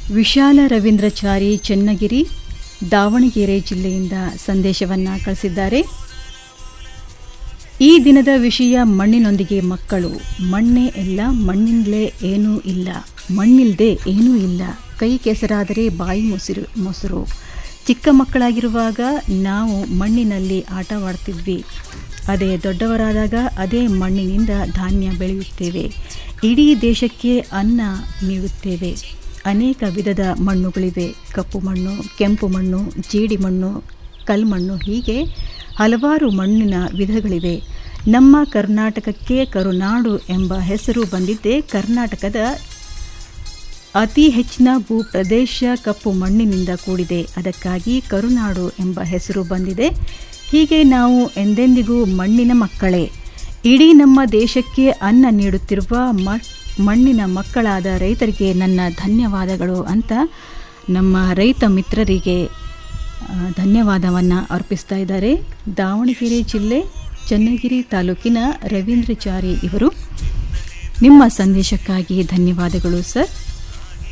ವಿಶಾಲ ರವೀಂದ್ರಚಾರಿ ಚೆನ್ನಗಿರಿ ದಾವಣಗೆರೆ ಜಿಲ್ಲೆಯಿಂದ ಸಂದೇಶವನ್ನು ಕಳಿಸಿದ್ದಾರೆ ಈ ದಿನದ ವಿಷಯ ಮಣ್ಣಿನೊಂದಿಗೆ ಮಕ್ಕಳು ಮಣ್ಣೇ ಎಲ್ಲ ಮಣ್ಣಿನಲ್ಲೇ ಏನೂ ಇಲ್ಲ ಮಣ್ಣಿಲ್ಲದೆ ಏನೂ ಇಲ್ಲ ಕೈ ಕೆಸರಾದರೆ ಬಾಯಿ ಮೊಸರು ಮೊಸರು ಚಿಕ್ಕ ಮಕ್ಕಳಾಗಿರುವಾಗ ನಾವು ಮಣ್ಣಿನಲ್ಲಿ ಆಟವಾಡ್ತಿದ್ವಿ ಅದೇ ದೊಡ್ಡವರಾದಾಗ ಅದೇ ಮಣ್ಣಿನಿಂದ ಧಾನ್ಯ ಬೆಳೆಯುತ್ತೇವೆ ಇಡೀ ದೇಶಕ್ಕೆ ಅನ್ನ ನೀಡುತ್ತೇವೆ ಅನೇಕ ವಿಧದ ಮಣ್ಣುಗಳಿವೆ ಕಪ್ಪು ಮಣ್ಣು ಕೆಂಪು ಮಣ್ಣು ಜೇಡಿ ಮಣ್ಣು ಕಲ್ಮಣ್ಣು ಹೀಗೆ ಹಲವಾರು ಮಣ್ಣಿನ ವಿಧಗಳಿವೆ ನಮ್ಮ ಕರ್ನಾಟಕಕ್ಕೆ ಕರುನಾಡು ಎಂಬ ಹೆಸರು ಬಂದಿದ್ದೇ ಕರ್ನಾಟಕದ ಅತಿ ಹೆಚ್ಚಿನ ಭೂ ಪ್ರದೇಶ ಕಪ್ಪು ಮಣ್ಣಿನಿಂದ ಕೂಡಿದೆ ಅದಕ್ಕಾಗಿ ಕರುನಾಡು ಎಂಬ ಹೆಸರು ಬಂದಿದೆ ಹೀಗೆ ನಾವು ಎಂದೆಂದಿಗೂ ಮಣ್ಣಿನ ಮಕ್ಕಳೇ ಇಡೀ ನಮ್ಮ ದೇಶಕ್ಕೆ ಅನ್ನ ನೀಡುತ್ತಿರುವ ಮ ಮಣ್ಣಿನ ಮಕ್ಕಳಾದ ರೈತರಿಗೆ ನನ್ನ ಧನ್ಯವಾದಗಳು ಅಂತ ನಮ್ಮ ರೈತ ಮಿತ್ರರಿಗೆ ಆ, ಧನ್ಯವಾದವನ್ನು ಅರ್ಪಿಸ್ತಾ ಇದ್ದಾರೆ ದಾವಣಗೆರೆ ಜಿಲ್ಲೆ ಚನ್ನಗಿರಿ ತಾಲೂಕಿನ ರವೀಂದ್ರಚಾರಿ ಇವರು ನಿಮ್ಮ ಸಂದೇಶಕ್ಕಾಗಿ ಧನ್ಯವಾದಗಳು ಸರ್